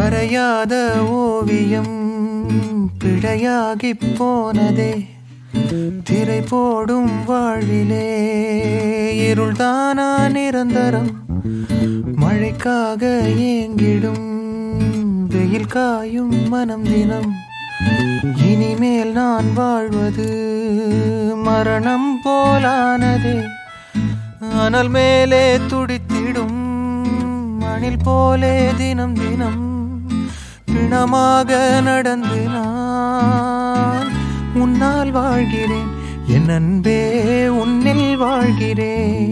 வரையாத ஓவியம் பிழையாகிப் போனதே திரை போடும் வாழ்விலே இருள்தானா நிரந்தரம் மழைக்காக ஏங்கிடும் வெயில் காயும் மனம் தினம் இனிமேல் நான் வாழ்வது மரணம் போலானதே அனல் மேலே துடித்திடும் அணில் போலே தினம் தினம் பிணமாக நடந்து நான் உன்னால் வாழ்கிறேன் என் அன்பே உன்னில் வாழ்கிறேன்